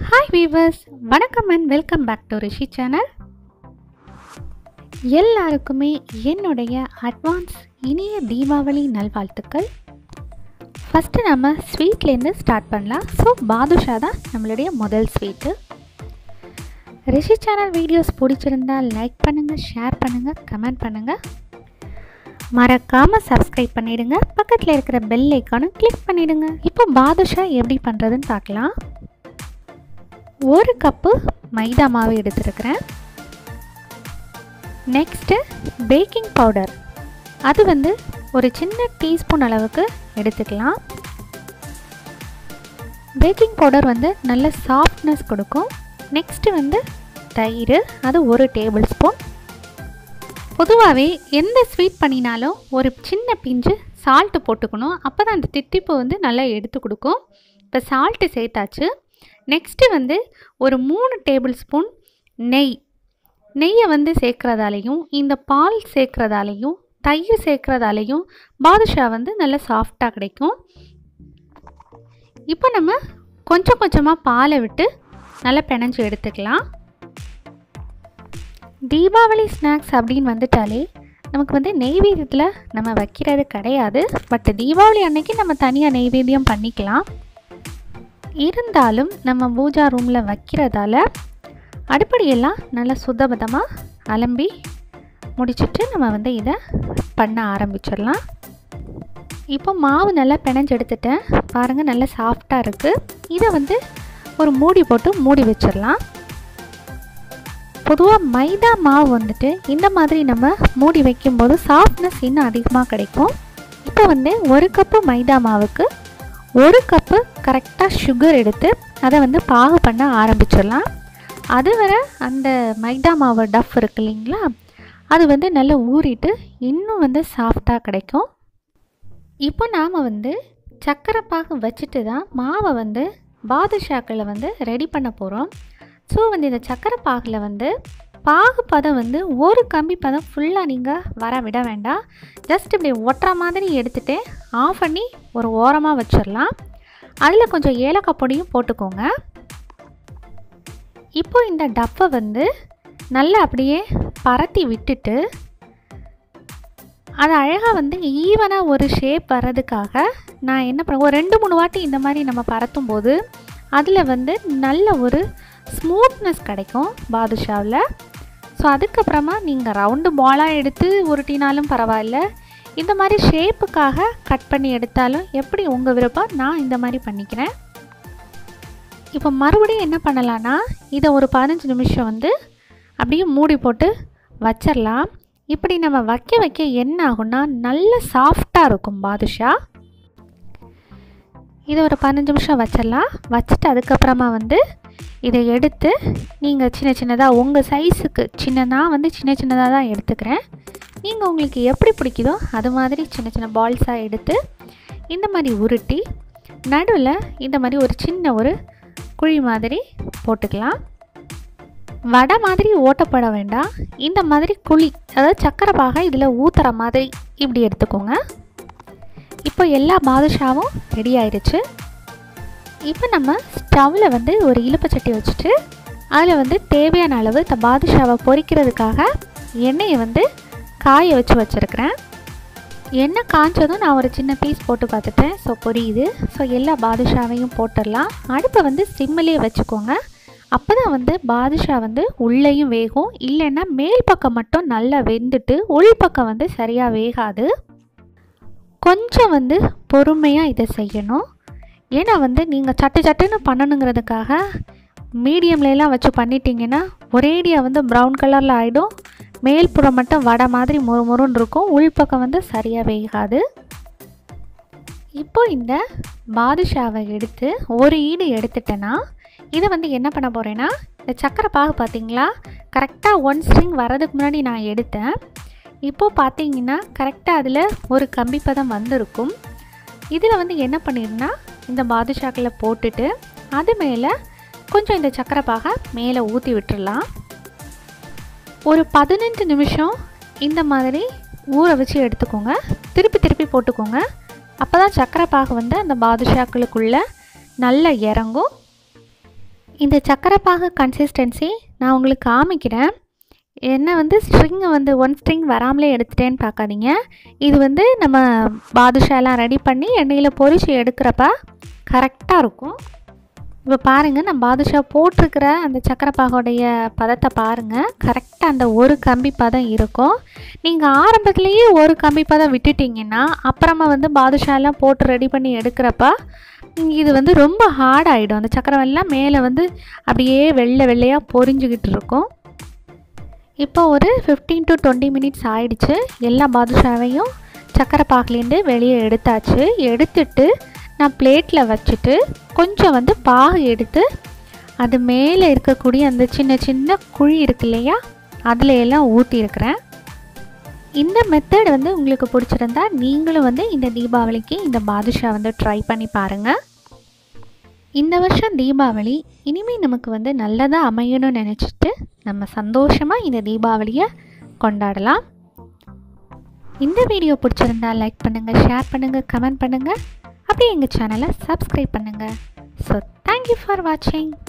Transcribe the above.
hi viewers வணக்கம் and welcome back to Rishi channel எல்லாருக்குமே என்னுடைய அட்வான்ஸ் இனிய தீபாவளி நல்வாழ்த்துக்கள் ஃபஸ்ட்டு நம்ம ஸ்வீட்லேருந்து ஸ்டார்ட் பண்ணலாம் ஸோ பாதுஷா தான் நம்மளுடைய முதல் ஸ்வீட்டு ரிஷி சேனல் வீடியோஸ் பிடிச்சிருந்தா லைக் பண்ணுங்கள் ஷேர் பண்ணுங்கள் கமெண்ட் பண்ணுங்கள் மறக்காமல் சப்ஸ்கிரைப் பண்ணிடுங்க பக்கத்தில் இருக்கிற பெல் ஐக்கானும் கிளிக் பண்ணிடுங்க இப்போ பாதுஷா எப்படி பண்ணுறதுன்னு பார்க்கலாம் ஒரு கப்பு மைதா மாவு எடுத்துருக்கிறேன் நெக்ஸ்ட்டு பேக்கிங் பவுடர் அது வந்து ஒரு சின்ன டீஸ்பூன் அளவுக்கு எடுத்துக்கலாம் பேக்கிங் பவுடர் வந்து நல்ல சாஃப்ட்னஸ் கொடுக்கும் நெக்ஸ்ட்டு வந்து தயிர் அது ஒரு டேபிள் ஸ்பூன் பொதுவாகவே எந்த ஸ்வீட் பண்ணினாலும் ஒரு சின்ன பிஞ்சு சால்ட்டு போட்டுக்கணும் அப்போ தான் அந்த தித்திப்பு வந்து நல்லா எடுத்து கொடுக்கும் இப்போ சால்ட்டு சேர்த்தாச்சு நெக்ஸ்ட்டு வந்து ஒரு மூணு டேபிள் ஸ்பூன் நெய் நெய்யை வந்து சேர்க்குறதாலையும் இந்த பால் சேர்க்குறதாலையும் தயிர் சேர்க்குறதாலையும் பாதுஷா வந்து நல்ல சாஃப்டாக கிடைக்கும் இப்போ நம்ம கொஞ்சம் கொஞ்சமாக பாலை விட்டு நல்லா பிணைஞ்சு எடுத்துக்கலாம் தீபாவளி ஸ்நாக்ஸ் அப்படின்னு வந்துட்டாலே நமக்கு வந்து நெய்வேத்தியத்தில் நம்ம வைக்கிறது கிடையாது பட் தீபாவளி அன்னைக்கு நம்ம தனியாக நெய்வேத்தியம் பண்ணிக்கலாம் இருந்தாலும் நம்ம பூஜா ரூமில் வைக்கிறதால அடுப்படியெல்லாம் நல்லா சுத்தபத்தமாக அலம்பி முடிச்சுட்டு நம்ம வந்து இதை பண்ண ஆரம்பிச்சிடலாம் இப்போ மாவு நல்லா பிணைஞ்சு எடுத்துட்டேன் பாருங்கள் நல்லா சாஃப்டாக இருக்குது இதை வந்து ஒரு மூடி போட்டு மூடி வச்சிடலாம் பொதுவாக மைதா மாவு வந்துட்டு இந்த மாதிரி நம்ம மூடி வைக்கும்போது சாஃப்ட்னஸ் இன்னும் அதிகமாக கிடைக்கும் இப்போ வந்து ஒரு கப்பு மைதா மாவுக்கு ஒரு கப்பு கரெக்டாக சுகர் எடுத்து அதை வந்து பாகு பண்ண ஆரம்பிச்சிடலாம் அது வர அந்த மைதா மாவு டஃப் இருக்கு இல்லைங்களா அது வந்து நல்லா ஊறிட்டு இன்னும் வந்து சாஃப்டாக கிடைக்கும் இப்போ நாம் வந்து சக்கரை பாகு வச்சுட்டு தான் மாவை வந்து பாதுஷாக்களை வந்து ரெடி பண்ண போகிறோம் ஸோ வந்து இந்த சக்கரை பாகில் வந்து பாகு பதம் வந்து ஒரு கம்பி பதம் ஃபுல்லாக நீங்கள் வர விட வேண்டாம் ஜஸ்ட் இப்படி ஒட்டுற மாதிரி எடுத்துகிட்டு ஆஃப் பண்ணி ஒரு ஓரமாக வச்சிடலாம் அதில் கொஞ்சம் ஏலக்காய் பொடியும் போட்டுக்கோங்க இப்போ இந்த டப்பை வந்து நல்லா அப்படியே பரத்தி விட்டுட்டு அது அழகாக வந்து ஈவனாக ஒரு ஷேப் வர்றதுக்காக நான் என்ன பண்ண ஒரு ரெண்டு மூணு வாட்டி இந்த மாதிரி நம்ம பரத்தும் போது அதில் வந்து நல்ல ஒரு ஸ்மூத்னஸ் கிடைக்கும் பாதுஷாவில் ஸோ அதுக்கப்புறமா நீங்கள் ரவுண்டு பாலாக எடுத்து உருட்டினாலும் பரவாயில்ல இந்த மாதிரி ஷேப்புக்காக கட் பண்ணி எடுத்தாலும் எப்படி உங்கள் விருப்பம் நான் இந்த மாதிரி பண்ணிக்கிறேன் இப்போ மறுபடியும் என்ன பண்ணலான்னா இதை ஒரு பதினஞ்சு நிமிஷம் வந்து அப்படியே மூடி போட்டு வச்சிடலாம் இப்படி நம்ம வைக்க வைக்க என்ன ஆகும்னா நல்ல சாஃப்டாக இருக்கும் பாதுஷா இதை ஒரு பதினஞ்சு நிமிஷம் வச்சிடலாம் வச்சுட்டு அதுக்கப்புறமா வந்து இதை எடுத்து நீங்கள் சின்ன சின்னதாக உங்கள் சைஸுக்கு சின்னதாக வந்து சின்ன சின்னதாக தான் எடுத்துக்கிறேன் நீங்கள் உங்களுக்கு எப்படி பிடிக்குதோ அது மாதிரி சின்ன சின்ன பால்ஸாக எடுத்து இந்த மாதிரி உருட்டி நடுவில் இந்த மாதிரி ஒரு சின்ன ஒரு குழி மாதிரி போட்டுக்கலாம் வடை மாதிரி ஓட்டப்பட வேண்டாம் இந்த மாதிரி குழி அதாவது சக்கரை பாகை இதில் ஊற்றுற மாதிரி இப்படி எடுத்துக்கோங்க இப்போ எல்லா பாதுஷாவும் ரெடி ஆயிடுச்சு இப்போ நம்ம ஸ்டவ்வில் வந்து ஒரு இழுப்பச்சட்டி வச்சுட்டு அதில் வந்து தேவையான அளவு இந்த பாதுஷாவை பொரிக்கிறதுக்காக எண்ணெயை வந்து காய வச்சு வச்சுருக்கிறேன் எண்ணெய் காய்ச்சதும் நான் ஒரு சின்ன பீஸ் போட்டு பார்த்துட்டேன் ஸோ பொரியுது ஸோ எல்லா பாதுஷாவையும் போட்டுடலாம் அடுப்பை வந்து சிம்மிலே வச்சுக்கோங்க அப்போ தான் வந்து பாதுஷா வந்து உள்ளேயும் வேகும் இல்லைன்னா மேல் பக்கம் மட்டும் நல்லா வெந்துட்டு உள் பக்கம் வந்து சரியாக வேகாது கொஞ்சம் வந்து பொறுமையாக இதை செய்யணும் ஏன்னா வந்து நீங்கள் சட்டு சட்டுன்னு பண்ணணுங்கிறதுக்காக மீடியம்லலாம் வச்சு பண்ணிட்டீங்கன்னா ஒரேடியாக வந்து ப்ரௌன் கலரில் ஆகிடும் மேல்புறம் மட்டும் வடை மாதிரி மொறு மொறுன்னு இருக்கும் உள்பக்கம் வந்து சரியாக வேகாது இப்போ இந்த பாதுஷாவை எடுத்து ஒரு ஈடு எடுத்துட்டேன்னா இதை வந்து என்ன பண்ண போகிறேன்னா இந்த சக்கரை பாகு பார்த்தீங்களா கரெக்டாக ஒன் ஸ்ட்ரிங் வரதுக்கு முன்னாடி நான் எடுத்தேன் இப்போது பார்த்தீங்கன்னா கரெக்டாக அதில் ஒரு கம்பி பதம் வந்திருக்கும் இதில் வந்து என்ன பண்ணிருந்தா இந்த பாதுஷாக்களை போட்டுட்டு அது மேலே கொஞ்சம் இந்த சக்கரை பாகை மேலே ஊற்றி விட்டுடலாம் ஒரு பதினஞ்சு நிமிஷம் இந்த மாதிரி ஊற வச்சு எடுத்துக்கோங்க திருப்பி திருப்பி போட்டுக்கோங்க அப்போ தான் சக்கரை பாகு வந்து அந்த பாதுஷாக்களுக்குள்ளே நல்லா இறங்கும் இந்த சக்கரை பாகு கன்சிஸ்டன்சி நான் உங்களுக்கு காமிக்கிறேன் என்ன வந்து ஸ்ட்ரிங்கை வந்து ஒன் ஸ்ட்ரிங் வராமலே எடுத்துட்டேன்னு பார்க்காதீங்க இது வந்து நம்ம பாதுஷாலாம் ரெடி பண்ணி எண்ணெயில் பொரிச்சு எடுக்கிறப்ப கரெக்டாக இருக்கும் இப்போ பாருங்கள் நான் பாதுஷா போட்டிருக்கிற அந்த சக்கரை பாகோடைய பதத்தை பாருங்கள் கரெக்டாக அந்த ஒரு கம்பி பதம் இருக்கும் நீங்கள் ஆரம்பத்துலேயே ஒரு கம்பி பதம் விட்டுட்டிங்கன்னா அப்புறமா வந்து பாதுஷாலாம் போட்டு ரெடி பண்ணி எடுக்கிறப்ப இது வந்து ரொம்ப ஹார்ட் ஆகிடும் அந்த சக்கரை எல்லாம் மேலே வந்து அப்படியே வெள்ளை வெள்ளையாக பொரிஞ்சுக்கிட்டு இருக்கும் இப்போ ஒரு ஃபிஃப்டீன் டு டுவெண்ட்டி மினிட்ஸ் ஆயிடுச்சு எல்லா பாதுஷாவையும் சக்கரை பாகுலேருந்து வெளியே எடுத்தாச்சு எடுத்துட்டு நான் பிளேட்டில் வச்சுட்டு கொஞ்சம் வந்து பாகு எடுத்து அது மேலே இருக்கக்கூடிய அந்த சின்ன சின்ன குழி இருக்கு இல்லையா அதில் எல்லாம் ஊற்றிருக்கிறேன் இந்த மெத்தட் வந்து உங்களுக்கு பிடிச்சிருந்தா நீங்களும் வந்து இந்த தீபாவளிக்கு இந்த பாதுஷா வந்து ட்ரை பண்ணி பாருங்கள் இந்த வருஷம் தீபாவளி இனிமேல் நமக்கு வந்து நல்லதாக அமையணும்னு நினச்சிட்டு நம்ம சந்தோஷமாக இந்த தீபாவளியை கொண்டாடலாம் இந்த வீடியோ பிடிச்சிருந்தா லைக் பண்ணுங்கள் ஷேர் பண்ணுங்கள் கமெண்ட் பண்ணுங்கள் அப்படியே எங்கள் சேனலை சப்ஸ்கிரைப் பண்ணுங்கள் ஸோ தேங்க்யூ ஃபார் வாட்சிங்